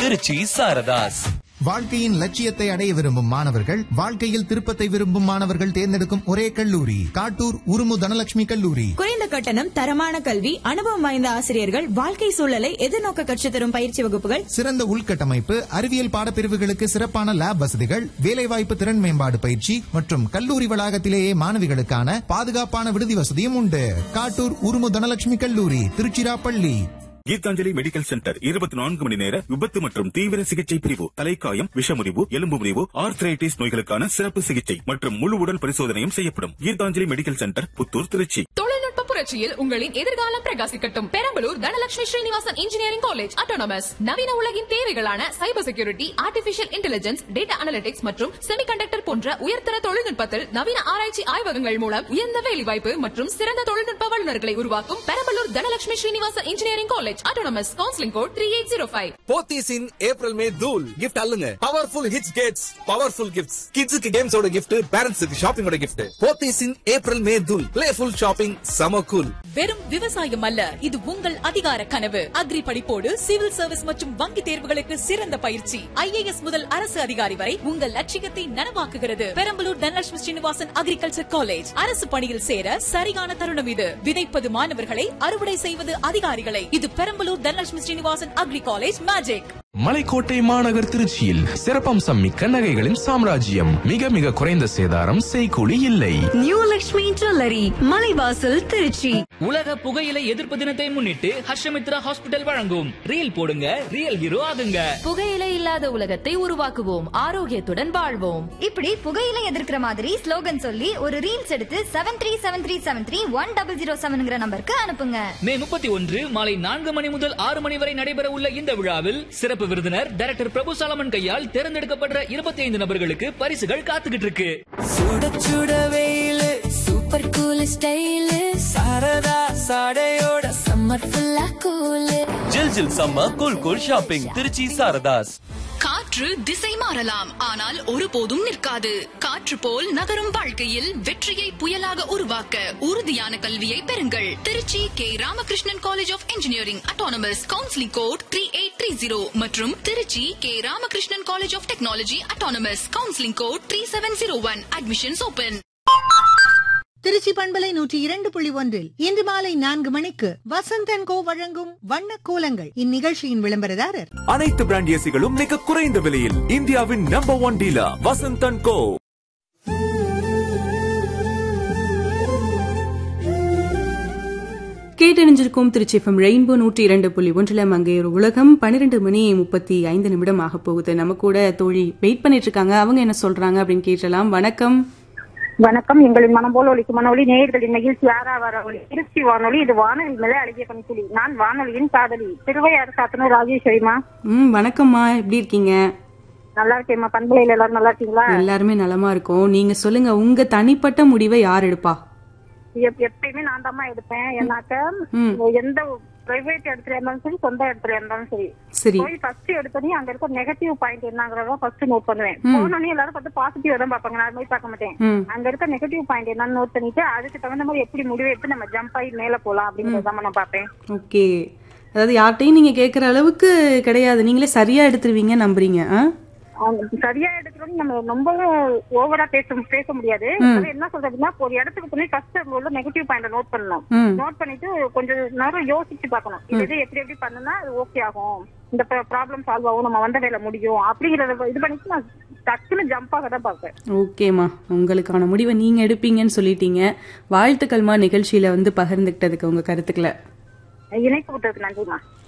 திருச்சி சாரதாஸ் வாழ்க்கையின் லட்சியத்தை அடைய விரும்பும் மாணவர்கள் வாழ்க்கையில் திருப்பத்தை விரும்பும் மாணவர்கள் தேர்ந்தெடுக்கும் ஒரே கல்லூரி காட்டூர் உருமு தனலட்சுமி கல்லூரி குறைந்த கட்டணம் தரமான கல்வி அனுபவம் வாய்ந்த ஆசிரியர்கள் வாழ்க்கை சூழலை எதிர்நோக்க கற்றுத் தரும் பயிற்சி வகுப்புகள் சிறந்த உள்கட்டமைப்பு அறிவியல் பாடப்பிரிவுகளுக்கு சிறப்பான லேப் வசதிகள் வேலைவாய்ப்பு திறன் மேம்பாடு பயிற்சி மற்றும் கல்லூரி வளாகத்திலேயே மாணவிகளுக்கான பாதுகாப்பான விடுதி வசதியும் உண்டு காட்டூர் உருமு தனலட்சுமி கல்லூரி திருச்சிராப்பள்ளி கீதாஞ்சலி மெடிக்கல் சென்டர் இருபத்தி நான்கு மணி நேர விபத்து மற்றும் தீவிர சிகிச்சை பிரிவு தலைக்காயம் விஷமுறிவு எலும்பு முறிவு ஆர்த்ரைட்டிஸ் நோய்களுக்கான சிறப்பு சிகிச்சை மற்றும் முழு உடல் பரிசோதனையும் செய்யப்படும் கீதாஞ்சலி மெடிக்கல் சென்டர் புத்தூர் திருச்சி தொழில்நுட்ப புரட்சியில் உங்களின் எதிர்காலம் பிரகாசிக்கட்டும் Perambalur Dhanalakshmi Srinivasan engineering college autonomous நவீன உலகின் தேவைகளான cyber security artificial intelligence data analytics மற்றும் செமிகண்டக்டர் போன்ற உயர்தர தொழில்நுட்பத்தில் நவீன ஆராய்ச்சி ஆய்வகங்கள் மூலம் உயர்ந்த வேலைவாய்ப்பு மற்றும் சிறந்த தொழில்நுட்ப வல்லுநர்களை உருவாக்கும் Perambalur Dhanalakshmi Srinivasan engineering college autonomous counselling code three eight zero five Pothys in April May தூல் கிஃப்ட் அல்லுங்க பவர்ஃபுல் ஹிட்ஸ் கேட்ஸ் பவர்ஃபுல் கிஃப்ட்ஸ் கிட்ஸுக்கு கேம்ஸோட கிஃப்ட் பேரண்ட்ஸுக்கு ஷாப்பிங்கோட gift Pothys in April May தூல் பிளேஃபுல் ஷாப்பிங் சம கூல் வெறும் விவசாயம் அல்ல இது உங்கள் அதிகார கனவு அக்ரி படிப்போடு சிவில் சர்வீஸ் மற்றும் வங்கி தேர்வுகளுக்கு சிறந்த பயிற்சி ஐஏஎஸ் முதல் அரசு அதிகாரி வரை உங்கள் லட்சியத்தை நனவாக்குகிறது பெரம்பலூர் தனலட்சுமி ஸ்ரீனிவாசன் அக்ரிகல்ச்சர் காலேஜ் அரசு பணியில் சேர சரியான தருணம் இது விதைப்பது மாணவர்களை அறுவடை செய்வது அதிகாரிகளை இது Perambalur Dhanalakshmi Srinivasan agri college magic Malaikottai மாநகர் திருச்சியில் சிறப்பம்சம் மிக்க நகைகளின் சாம்ராஜ்யம் மிக மிக குறைந்த சேதாரம் செய்கூலி இல்லை நியூ லக்ஷ்மி ஜுவல்லரி மலைவாசல் திருச்சி உலக புகையிலை எதிர்ப்பு தினத்தை முன்னிட்டு ஹர்ஷமித்ரா ஹாஸ்பிட்டல் வழங்கும் ரீல் போடுங்க ரியல் ஹீரோ ஆகுங்க புகையிலை இல்லாத உலகத்தை உருவாக்குவோம் ஆரோக்கியத்துடன் வாழ்வோம் இப்படி புகையில எதிர்க்கிற மாதிரி ஸ்லோகன் சொல்லி ஒரு ரீல்ஸ் எடுத்து seven three seven three seven three one double zero செவன்ங்கிற நம்பருக்கு அனுப்புங்க மே முப்பத்தி ஒன்று மாலை நான்கு மணி முதல் ஆறு மணி வரை நடைபெற உள்ள இந்த விழாவில் சிறப்பு விருந்தினர் டைரக்டர் பிரபு சாலமன் கையால் தேர்ந்தெடுக்கப்படுற இருபத்தி ஐந்து நபர்களுக்கு பரிசுகள் காத்துக்கிட்டு இருக்கு சுட சுட வெயிலு சூப்பர் கூல் ஸ்டைல் சாரதா சாடையோட சம்மர் ஃபுல்லா கூல் ஜில் ஜில் சம்ம cool cool shopping Trichy Sarathas காற்று திசை மாறலாம் ஆனால் ஒருபோதும் நிற்காது காற்று போல் நகரும் வாழ்க்கையில் வெற்றியை புயலாக உருவாக்க உறுதியான கல்வியை பெறுங்கள் Trichy K Ramakrishnan college of engineering autonomous counselling code three eight three zero மற்றும் Trichy K Ramakrishnan college of technology autonomous counselling code three seven zero one admissions open Trichy பண்பலை நூற்றி இரண்டு புள்ளி ஒன்றில் இன்று மாலை நான்கு மணிக்கு வசந்தன் கோ வழங்கும் வண்ண கோலங்கள் இந்நிகழ்ச்சியின் விளம்பரதாரர் அனைத்து பிராண்ட் ஏசிகளும் மிக குறைந்த விலையில் இந்தியாவின் number one dealer Vasanth and Co கேட்டறிஞ்சிருக்கும் திருச்சி எஃப்எம் ரெயின்போ நூற்றி இரண்டு புள்ளி ஒன்றில் மங்கையர் உலகம் பன்னிரெண்டு மணி முப்பத்தி ஐந்து நிமிடம் ஆக போகுது நம்ம கூட தோழி வெயிட் பண்ணிட்டு இருக்காங்க அவங்க என்ன சொல்றாங்க அப்படின்னு கேட்டலாம் வணக்கம் வணக்கம் எங்களின் மனம் போல ஒலிக்கும் மனொலி நேயர்களின் மகிழ்ச்சி ஆறாவார ஒளி திருச்சி வானொலி இது வானொலி மேலே அழகிய பணிக்குழி நான் வானொலியின் காதலி திருவையாறு சாத்தனூர் ராஜேஸ்வரிமா ம் வணக்கம்மா எப்படி இருக்கீங்க நல்லா இருக்கேம்மா பண்பலையில எல்லாரும் நல்லா இருக்கீங்களா எல்லாருமே நலமா இருக்கோம் நீங்க சொல்லுங்க உங்க தனிப்பட்ட முடிவை யார் எடுப்பா எப்- எப்பயுமே நான் தாம்மா எடுப்பேன் ஏன்னாக்க ம். எந்த பிரைவேட் இடத்துல இருந்தாலும் சரி சொந்த இடத்துல இருந்தாலும் சரி சரி போய் ஃபர்ஸ்ட் எடுத்தோடனே அங்க இருக்க நெகட்டிவ் பாயிண்ட் என்னங்கிறத ஃபர்ஸ்ட் நோட் பண்ணுவேன் ம். போனோடனே எல்லாரும் பார்த்து பாசிட்டிவ் தான் பார்ப்பாங்க நான் அது மாதிரி பார்க்க மாட்டேன் ம். அங்க இருக்க நெகட்டிவ் பாயிண்ட் என்னன்னு நோட் பண்ணிட்டு அதுக்கு தகுந்த மாதிரி எப்படி முடிவு எடுத்து நம்ம ஜம்ப் ஆகி மேல போலாம் அப்படிங்கறத நான் பார்ப்பேன் ஓகே அதாவது யார்கிட்டையும் நீங்க கேட்குற அளவுக்கு கிடையாது நீங்களே சரியா எடுத்துருவீங்க நம்புறீங்க ஆ? அவங்க சரியா எடுக்கிறோம் நம்ம ரொம்ப ஓவரா பேச பேச முடியாது ம். அது என்ன சொல்றதுன்னா ஒரு இடத்துக்கு போய் ஃபர்ஸ்ட் உள்ள நெகட்டிவ் பாயிண்ட் நோட் பண்ணணும் ம். நோட் பண்ணிட்டு கொஞ்சம் நேரம் யோசிச்சு பார்க்கணும் இது இது எப்படி எப்படி பண்ணுனா அது ஓகே ஆகும் இந்த ப்ராப்ளம் சால்வ் ஆகும் நம்ம வந்த வேலை முடியும் அப்படிங்கறத இது பண்ணிட்டு நான் டக்குன்னு ஜம்ப் ஆக தான் பார்ப்பேன் ஓகேம்மா உங்களுக்கான முடிவை நீங்க எடுப்பீங்கன்னு சொல்லிட்டீங்க வாழ்த்துக்கள்மா நிகழ்ச்சியில வந்து பகிர்ந்துக்கிட்டதுக்கு உங்க கருத்துக்களை இணைப்பு விட்டதுக்கு நன்றிமா